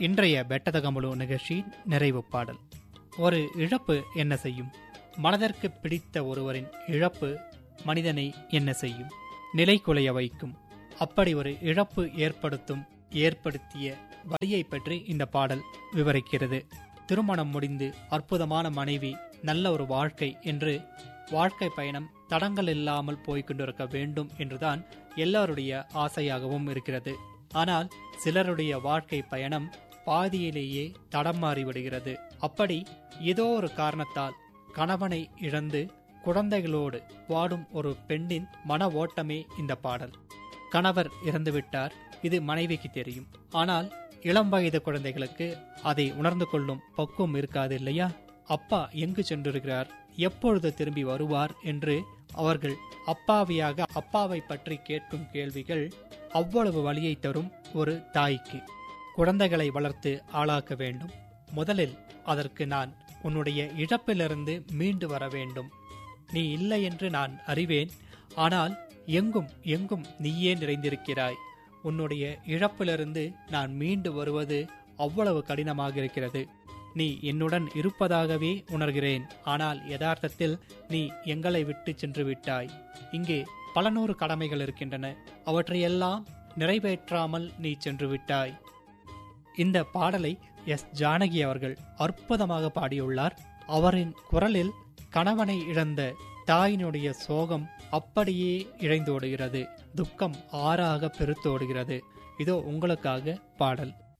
இன்றைய பெட்டதகமுழு நிகழ்ச்சியின் நிறைவு பாடல் ஒரு இழப்பு என்ன செய்யும் மனதிற்கு பிடித்த ஒருவரின் இழப்பு மனிதனை என்ன செய்யும் நிலை குலைய வைக்கும் அப்படி ஒரு இழப்பு ஏற்படுத்தும் ஏற்படுத்திய வழியை பற்றி இந்த பாடல் விவரிக்கிறது திருமணம் முடிந்து அற்புதமான மனைவி நல்ல ஒரு வாழ்க்கை என்று வாழ்க்கை பயணம் தடங்கள் இல்லாமல் போய்கொண்டிருக்க வேண்டும் என்றுதான் எல்லாருடைய ஆசையாகவும் இருக்கிறது ஆனால் சிலருடைய வாழ்க்கை பயணம் பாதியிலேயே தடம் மாறிவிடுகிறது அப்படி ஏதோ ஒரு காரணத்தால் கணவனை இழந்து குழந்தைகளோடு வாடும் ஒரு பெண்ணின் மன ஓட்டமே இந்த பாடல் கணவர் இறந்துவிட்டார் இது மனைவிக்கு தெரியும் ஆனால் இளம் வயது குழந்தைகளுக்கு அதை உணர்ந்து கொள்ளும் பக்குவம் இருக்காது இல்லையா அப்பா எங்கு சென்றிருக்கிறார் எப்பொழுது திரும்பி வருவார் என்று அவர்கள் அப்பாவியாக அப்பாவை பற்றி கேட்கும் கேள்விகள் அவ்வளவு வழியை தரும் ஒரு தாய்க்கு குழந்தைகளை வளர்த்து ஆளாக்க வேண்டும் முதலில் அதற்கு நான் உன்னுடைய இழப்பிலிருந்து மீண்டு வர வேண்டும் நீ இல்லை என்று நான் அறிவேன் ஆனால் எங்கும் எங்கும் நீயே நிறைந்திருக்கிறாய் உன்னுடைய இழப்பிலிருந்து நான் மீண்டு வருவது அவ்வளவு கடினமாக இருக்கிறது நீ என்னுடன் இருப்பதாகவே உணர்கிறேன் ஆனால் யதார்த்தத்தில் நீ எங்களை விட்டு சென்று விட்டாய் இங்கே பல நூறு கடமைகள் இருக்கின்றன அவற்றையெல்லாம் நிறைவேற்றாமல் நீ சென்று விட்டாய் இந்த பாடலை எஸ் ஜானகி அவர்கள் அற்புதமாக பாடியுள்ளார் அவரின் குரலில் கணவனை இழந்த தாயினுடைய சோகம் அப்படியே இழைந்தோடுகிறது துக்கம் ஆறாக பெருத்தோடுகிறது இதோ உங்களுக்காக பாடல்